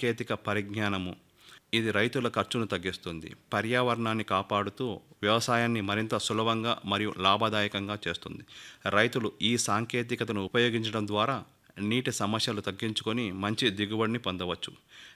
సాంకేతిక పరిజ్ఞానము ఇది రైతుల ఖర్చును తగ్గిస్తుంది పర్యావరణాన్ని కాపాడుతూ వ్యవసాయాన్ని మరింత సులభంగా మరియు లాభదాయకంగా చేస్తుంది రైతులు ఈ సాంకేతికతను ఉపయోగించడం ద్వారా నీటి సమస్యలు తగ్గించుకొని మంచి దిగుబడిని పొందవచ్చు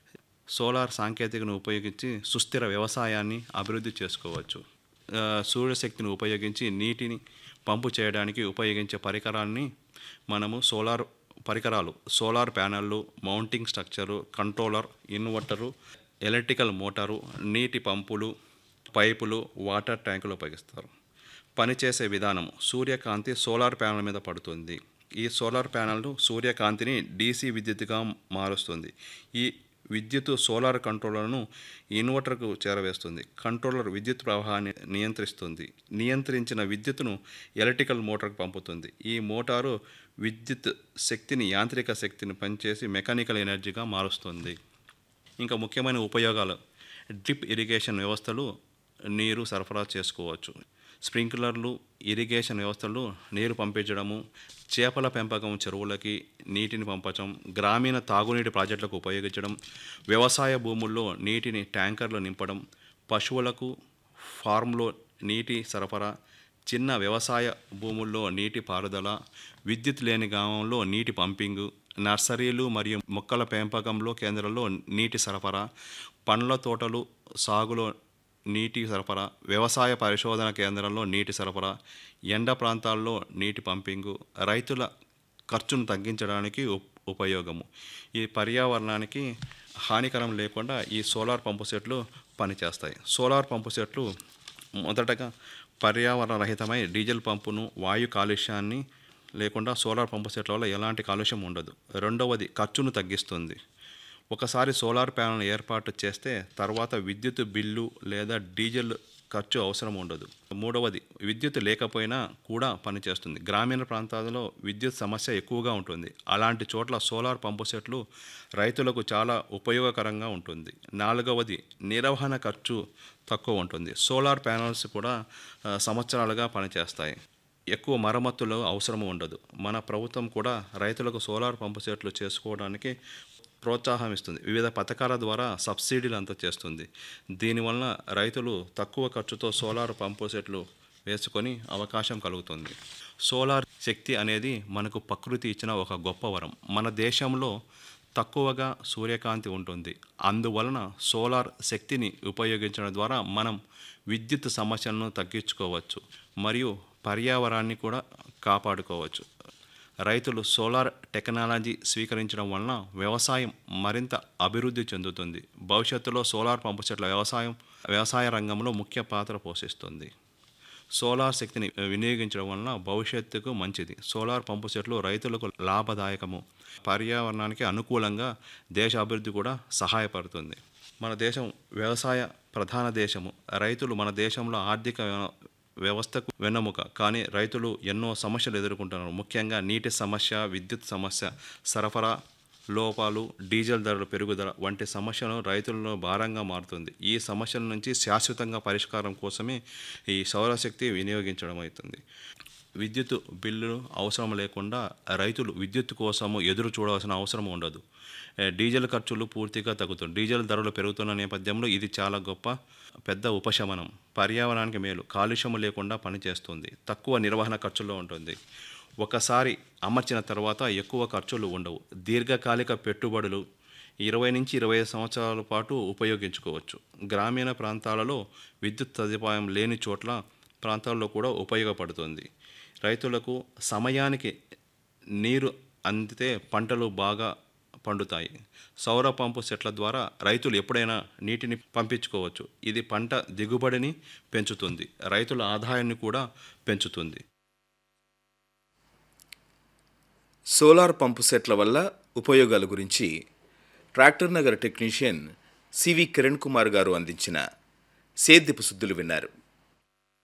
సోలార్ సాంకేతికను ఉపయోగించి సుస్థిర వ్యవసాయాన్ని అభివృద్ధి చేసుకోవచ్చు ఆ, సూర్యశక్తిని ఉపయోగించి నీటిని పంపు చేయడానికి ఉపయోగించే పరికరాన్ని మనము సోలార్ పరికరాలు సోలార్ ప్యానెళ్ళు mounting structure controller inverter electrical motor నీటి పంపులు పైపులు వాటర్ ట్యాంకులు ఉపయోగిస్తారు పనిచేసే విధానం సూర్యకాంతి సోలార్ ప్యానెల్ మీద పడుతుంది ఈ సోలార్ ప్యానెల్ సూర్యకాంతిని డీసీ విద్యుత్తుగా మారుస్తుంది ఈ విద్యుత్ సోలార్ కంట్రోలర్ను ఇన్వర్టర్కు చేరవేస్తుంది కంట్రోలర్ విద్యుత్ ప్రవాహాన్ని నియంత్రిస్తుంది నియంత్రించిన విద్యుత్తును ఎలక్ట్రికల్ మోటార్కు పంపుతుంది ఈ మోటారు విద్యుత్ శక్తిని యాంత్రిక శక్తిని పనిచేసి మెకానికల్ ఎనర్జీగా మారుస్తుంది ఇంకా ముఖ్యమైన ఉపయోగాలు డ్రిప్ ఇరిగేషన్ వ్యవస్థలు నీరు సరఫరా చేసుకోవచ్చు స్ప్రింక్లర్లు ఇరిగేషన్ వ్యవస్థలు నీరు పంపించడము చేపల పెంపకం చెరువులకి నీటిని పంపటం గ్రామీణ తాగునీటి ప్రాజెక్టులకు ఉపయోగించడం వ్యవసాయ భూముల్లో నీటిని ట్యాంకర్లు నింపడం పశువులకు ఫార్మ్లో నీటి సరఫరా చిన్న వ్యవసాయ భూముల్లో నీటి పారుదల విద్యుత్ లేని గ్రామంలో నీటి పంపింగు నర్సరీలు మరియు మొక్కల పెంపకంలో కేంద్రాల్లో నీటి సరఫరా పండ్ల తోటలు సాగులో నీటి సరఫరా వ్యవసాయ పరిశోధన కేంద్రంలో నీటి సరఫరా ఎండ ప్రాంతాల్లో నీటి పంపింగు రైతుల ఖర్చును తగ్గించడానికి ఉప్- ఉపయోగము ఈ పర్యావరణానికి హానికరం లేకుండా ఈ సోలార్ పంపు సెట్లు పనిచేస్తాయి సోలార్ పంపు సెట్లు మొదటగా పర్యావరణ రహితమై డీజిల్ పంపును వాయు కాలుష్యాన్ని లేకుండా సోలార్ పంపు సెట్ల వల్ల ఎలాంటి కాలుష్యం ఉండదు రెండవది ఖర్చును తగ్గిస్తుంది ఒకసారి సోలార్ ప్యానెల్ ఏర్పాటు చేస్తే తర్వాత విద్యుత్ బిల్లు లేదా డీజిల్ ఖర్చు అవసరం ఉండదు మూడవది విద్యుత్ లేకపోయినా కూడా పనిచేస్తుంది గ్రామీణ ప్రాంతాలలో విద్యుత్ సమస్య ఎక్కువగా ఉంటుంది అలాంటి చోట్ల సోలార్ పంపు సెట్లు రైతులకు చాలా ఉపయోగకరంగా ఉంటుంది నాలుగవది నిర్వహణ ఖర్చు తక్కువ ఉంటుంది సోలార్ ప్యానల్స్ కూడా ఆ, సంవత్సరాలుగా పనిచేస్తాయి ఎక్కువ మరమ్మతులు అవసరం ఉండదు మన ప్రభుత్వం కూడా రైతులకు సోలార్ పంపు సెట్లు చేసుకోవడానికి ప్రోత్సాహం ఇస్తుంది వివిధ పథకాల ద్వారా సబ్సిడీలు అంతా చేస్తుంది దీనివల్ల రైతులు తక్కువ ఖర్చుతో సోలార్ పంపు సెట్లు వేసుకొని అవకాశం కలుగుతుంది సోలార్ శక్తి అనేది మనకు ప్రకృతి ఇచ్చిన ఒక గొప్ప వరం మన దేశంలో తక్కువగా సూర్యకాంతి ఉంటుంది అందువలన సోలార్ శక్తిని ఉపయోగించడం ద్వారా మనం విద్యుత్ సమస్యలను తగ్గించుకోవచ్చు మరియు పర్యావరణాన్ని కూడా కాపాడుకోవచ్చు రైతులు సోలార్ టెక్నాలజీ స్వీకరించడం వలన వ్యవసాయం మరింత అభివృద్ధి చెందుతుంది భవిష్యత్తులో సోలార్ పంపు సెట్ల వ్యవసాయం వ్యవసాయ రంగంలో ముఖ్య పాత్ర పోషిస్తుంది సోలార్ శక్తిని వినియోగించడం వలన భవిష్యత్తుకు మంచిది సోలార్ పంపు సెట్లు రైతులకు లాభదాయకము పర్యావరణానికి అనుకూలంగా దేశ అభివృద్ధి కూడా సహాయపడుతుంది మన దేశం వ్యవసాయ ప్రధాన దేశము రైతులు మన దేశంలో ఆర్థిక వ్యవస్థకు వెన్నెముక కానీ రైతులు ఎన్నో సమస్యలు ఎదుర్కొంటున్నారు ముఖ్యంగా నీటి సమస్య విద్యుత్ సమస్య సరఫరా లోపాలు డీజిల్ ధరల పెరుగుదల వంటి సమస్యలు రైతులలో భారంగా మారుతుంది ఈ సమస్యల నుంచి శాశ్వతంగా పరిష్కారం కోసమే ఈ సౌరశక్తి వినియోగించడం అవుతుంది విద్యుత్ బిల్లు అవసరం లేకుండా రైతులు విద్యుత్ కోసము ఎదురు చూడాల్సిన అవసరం ఉండదు ఏ, డీజిల్ ఖర్చులు పూర్తిగా తగ్గుతుంది డీజిల్ ధరలు పెరుగుతున్న నేపథ్యంలో ఇది చాలా గొప్ప పెద్ద ఉపశమనం పర్యావరణానికి మేలు కాలుష్యము లేకుండా పనిచేస్తుంది తక్కువ నిర్వహణ ఖర్చుల్లో ఉంటుంది ఒకసారి అమర్చిన తర్వాత ఎక్కువ ఖర్చులు ఉండవు దీర్ఘకాలిక పెట్టుబడులు ఇరవై నుంచి ఇరవై ఐదు సంవత్సరాల పాటు ఉపయోగించుకోవచ్చు గ్రామీణ ప్రాంతాలలో విద్యుత్ సదుపాయం లేని చోట్ల ప్రాంతాల్లో కూడా ఉపయోగపడుతుంది రైతులకు సమయానికి నీరు అందితే పంటలు బాగా పండుతాయి సౌర పంపు సెట్ల ద్వారా రైతులు ఎప్పుడైనా నీటిని పంపించుకోవచ్చు ఇది పంట దిగుబడిని పెంచుతుంది రైతుల ఆదాయాన్ని కూడా పెంచుతుంది సోలార్ పంపు సెట్ల వల్ల ఉపయోగాల గురించి tractor Nagar technician CV Kiran Kumar గారు అందించిన సేద్యపు సుద్దులు విన్నారు